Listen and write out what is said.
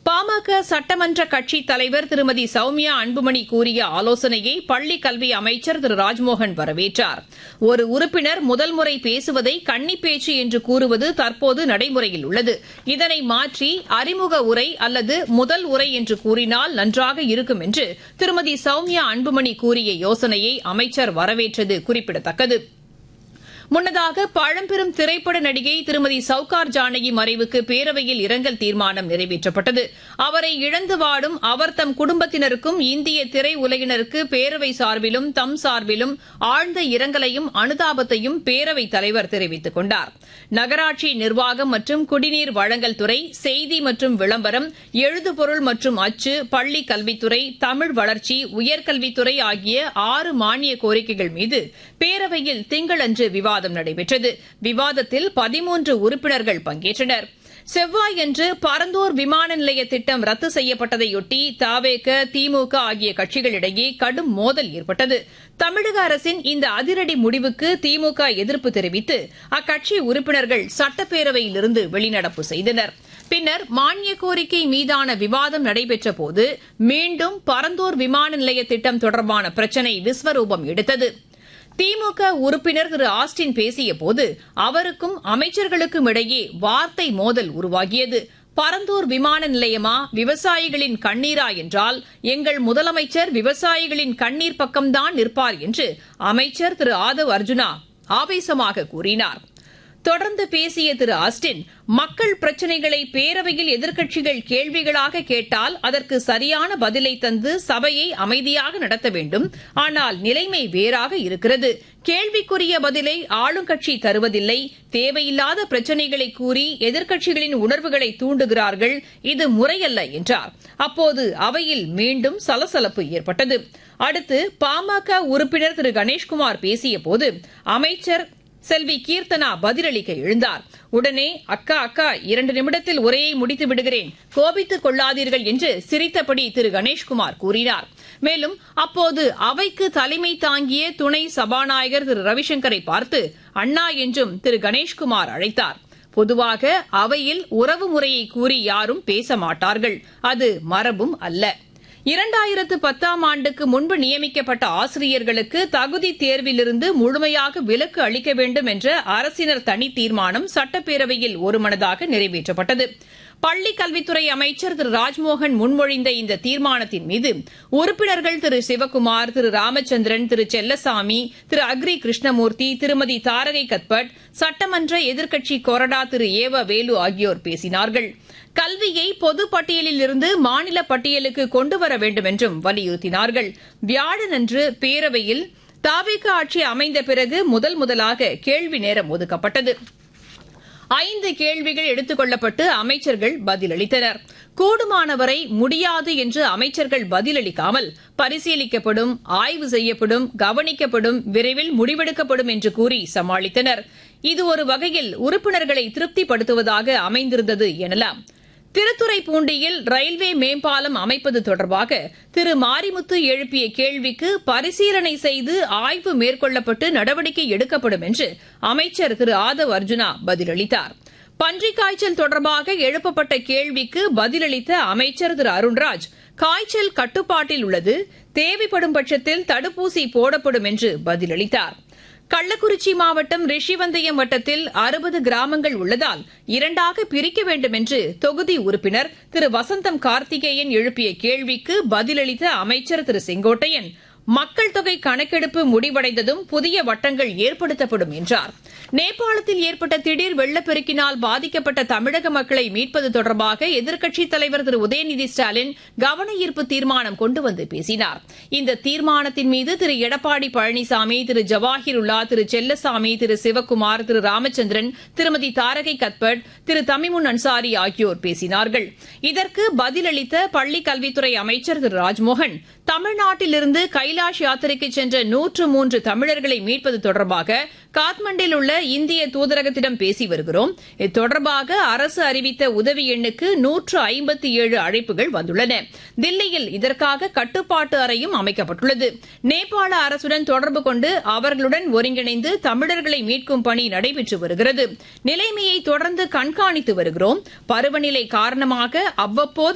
பாமக சட்டமன்ற கட்சித் தலைவர் திருமதி சௌமியா அன்புமணி கூறிய ஆலோசனையை பள்ளிக் கல்வி அமைச்சர் திரு ராஜ்மோகன் வரவேற்றார் ஒரு உறுப்பினர் முதல் முறை பேசுவதை கன்னிப்பேச்சு என்று கூறுவது தற்போது நடைமுறையில் உள்ளது இதனை மாற்றி அறிமுக உரை அல்லது முதல் உரை என்று கூறினால் நன்றாக இருக்கும் என்று திருமதி சௌமியா அன்புமணி கூறிய யோசனையை அமைச்சர் வரவேற்றது குறிப்பிடத்தக்கது முன்னதாக பழம்பெரும் திரைப்பட நடிகை திருமதி சவுகார் ஜானகி மறைவுக்கு பேரவையில் இரங்கல் தீர்மானம் நிறைவேற்றப்பட்டது அவரை இழந்து வாடும் அவர் தம் குடும்பத்தினருக்கும் இந்திய திரை உலகினருக்கு பேரவை சார்பிலும் தம் சார்பிலும் ஆழ்ந்த இரங்கலையும் அனுதாபத்தையும் பேரவைத் தலைவர் தெரிவித்துக் கொண்டார் நகராட்சி நிர்வாகம் மற்றும் குடிநீர் வழங்கல் துறை செய்தி மற்றும் விளம்பரம் எழுதுபொருள் மற்றும் அச்சு பள்ளி கல்வித்துறை தமிழ் வளர்ச்சி உயர்கல்வித்துறை ஆகிய ஆறு மானிய கோரிக்கைகள் மீது பேரவையில் திங்களன்று விவாதம் நடைபெற்றது விவாதத்தில் பதிமூன்று உறுப்பினர்கள் பங்கேற்றனர் செவ்வாயன்று பரந்தூர் விமான நிலைய திட்டம் ரத்து செய்யப்பட்டதையொட்டி தாவேக திமுக ஆகிய கட்சிகளிடையே கடும் மோதல் ஏற்பட்டது தமிழக அரசின் இந்த அதிரடி முடிவுக்கு திமுக எதிர்ப்பு தெரிவித்து அக்கட்சி உறுப்பினர்கள் சட்டப்பேரவையிலிருந்து வெளிநடப்பு செய்தனர் பின்னர் மானிய கோரிக்கை மீதான விவாதம் நடைபெற்றபோது மீண்டும் பரந்தூர் விமான நிலைய திட்டம் தொடர்பான பிரச்சினை விஸ்வரூபம் எடுத்தது திமுக உறுப்பினர் திரு ஆஸ்டின் பேசியபோது அவருக்கும் அமைச்சர்களுக்கும் இடையே வார்த்தை மோதல் உருவாகியது பரந்தூர் விமான நிலையமா விவசாயிகளின் கண்ணீரா என்றால் எங்கள் முதலமைச்சர் விவசாயிகளின் கண்ணீர் பக்கம்தான் நிற்பார் என்று அமைச்சர் திரு ஆதவ் அர்ஜுனா ஆவேசமாக கூறினார் தொடர்ந்து பேசிய திரு ஆஸ்டின் மக்கள் பிரச்சினைகளை பேரவையில் எதிர்க்கட்சிகள் கேள்விகளாக கேட்டால் அதற்கு சரியான பதிலை தந்து சபையை அமைதியாக நடத்த வேண்டும் ஆனால் நிலைமை வேறாக இருக்கிறது கேள்விக்குரிய பதிலை ஆளுங்கட்சி தருவதில்லை தேவையில்லாத பிரச்சினைகளை கூறி எதிர்க்கட்சிகளின் உணர்வுகளை தூண்டுகிறார்கள் இது முறையல்ல என்றார் அப்போது அவையில் மீண்டும் சலசலப்பு ஏற்பட்டது அடுத்து பாமக உறுப்பினர் திரு கணேஷ்குமார் பேசியபோது அமைச்சர் செல்வி கீர்த்தனா பதிலளிக்க எழுந்தார் உடனே அக்கா அக்கா இரண்டு நிமிடத்தில் உரையை முடித்து விடுகிறேன் கோபித்துக் கொள்ளாதீர்கள் என்று சிரித்தபடி திரு கணேஷ்குமார் கூறினார் மேலும் அப்போது அவைக்கு தலைமை தாங்கிய துணை சபாநாயகர் திரு ரவிசங்கரை பார்த்து அண்ணா என்றும் திரு கணேஷ்குமார் அழைத்தார் பொதுவாக அவையில் உறவு முறையை கூறி யாரும் பேச மாட்டார்கள் அது மரபும் அல்ல இரண்டாயிரத்து பத்தாம் ஆண்டுக்கு முன்பு நியமிக்கப்பட்ட ஆசிரியர்களுக்கு தகுதி தேர்விலிருந்து முழுமையாக விலக்கு அளிக்க வேண்டும் என்ற அரசினர் தனி தீர்மானம் சட்டப்பேரவையில் ஒருமனதாக நிறைவேற்றப்பட்டது பள்ளிக் கல்வித்துறை அமைச்சர் திரு ராஜ்மோகன் முன்மொழிந்த இந்த தீர்மானத்தின் மீது உறுப்பினர்கள் திரு சிவக்குமார் திரு ராமச்சந்திரன் திரு செல்லசாமி திரு அக்ரி கிருஷ்ணமூர்த்தி திருமதி தாரகை கத்பட் சட்டமன்ற எதிர்க்கட்சி கொறடா திரு ஏவ வேலு ஆகியோர் பேசினார்கள் கல்வியை பொது பட்டியலில் இருந்து மாநில பட்டியலுக்கு கொண்டுவர வேண்டும் என்றும் வலியுறுத்தினார்கள் வியாழனன்று பேரவையில் தாவிக ஆட்சி அமைந்த பிறகு முதல் முதலாக கேள்வி நேரம் ஒதுக்கப்பட்டது ஐந்து கேள்விகள் எடுத்துக் கொள்ளப்பட்டு அமைச்சர்கள் பதிலளித்தனர் கூடுமானவரை முடியாது என்று அமைச்சர்கள் பதிலளிக்காமல் பரிசீலிக்கப்படும் ஆய்வு செய்யப்படும் கவனிக்கப்படும் விரைவில் முடிவெடுக்கப்படும் என்று கூறி சமாளித்தனர் இது ஒரு வகையில் உறுப்பினர்களை திருப்திப்படுத்துவதாக அமைந்திருந்தது எனலாம் திருத்துறைப்பூண்டியில் ரயில்வே மேம்பாலம் அமைப்பது தொடர்பாக திரு மாரிமுத்து எழுப்பிய கேள்விக்கு பரிசீலனை செய்து ஆய்வு மேற்கொள்ளப்பட்டு நடவடிக்கை எடுக்கப்படும் என்று அமைச்சர் திரு ஆதவ் அர்ஜுனா பதிலளித்தார் பன்றிக் காய்ச்சல் தொடர்பாக எழுப்பப்பட்ட கேள்விக்கு பதிலளித்த அமைச்சர் திரு அருண்ராஜ் காய்ச்சல் கட்டுப்பாட்டில் உள்ளது தேவைப்படும் பட்சத்தில் தடுப்பூசி போடப்படும் என்று பதிலளித்தார் கள்ளக்குறிச்சி மாவட்டம் ரிஷிவந்தயம் வட்டத்தில் அறுபது கிராமங்கள் உள்ளதால் இரண்டாக பிரிக்க வேண்டும் என்று தொகுதி உறுப்பினர் திரு வசந்தம் கார்த்திகேயன் எழுப்பிய கேள்விக்கு பதிலளித்த அமைச்சர் திரு செங்கோட்டையன் மக்கள் தொகை கணக்கெடுப்பு முடிவடைந்ததும் புதிய வட்டங்கள் ஏற்படுத்தப்படும் என்றார் நேபாளத்தில் ஏற்பட்ட திடீர் வெள்ளப்பெருக்கினால் பாதிக்கப்பட்ட தமிழக மக்களை மீட்பது தொடர்பாக எதிர்க்கட்சித் தலைவர் திரு உதயநிதி ஸ்டாலின் கவன ஈர்ப்பு தீர்மானம் கொண்டு வந்து பேசினார் இந்த தீர்மானத்தின் மீது திரு எடப்பாடி பழனிசாமி திரு ஜவாஹிர் உல்லா திரு செல்லசாமி திரு சிவக்குமார் திரு ராமச்சந்திரன் திருமதி தாரகை கத்பட் திரு தமிமுன் அன்சாரி ஆகியோர் பேசினார்கள் இதற்கு பதிலளித்த பள்ளிக் கல்வித்துறை அமைச்சர் திரு ராஜ்மோகன் தமிழ்நாட்டிலிருந்து கைலாஷ் யாத்திரைக்கு சென்ற நூற்று மூன்று தமிழர்களை மீட்பது தொடர்பாக காத்மண்டில் உள்ள இந்திய தூதரகத்திடம் பேசி வருகிறோம் இது தொடர்பாக அரசு அறிவித்த உதவி எண்ணுக்கு நூற்று ஐம்பத்தி ஏழு அழைப்புகள் வந்துள்ளன தில்லியில் இதற்காக கட்டுப்பாட்டு அறையும் அமைக்கப்பட்டுள்ளது நேபாள அரசுடன் தொடர்பு கொண்டு அவர்களுடன் ஒருங்கிணைந்து தமிழர்களை மீட்கும் பணி நடைபெற்று வருகிறது நிலைமையை தொடர்ந்து கண்காணித்து வருகிறோம் பருவநிலை காரணமாக அவ்வப்போது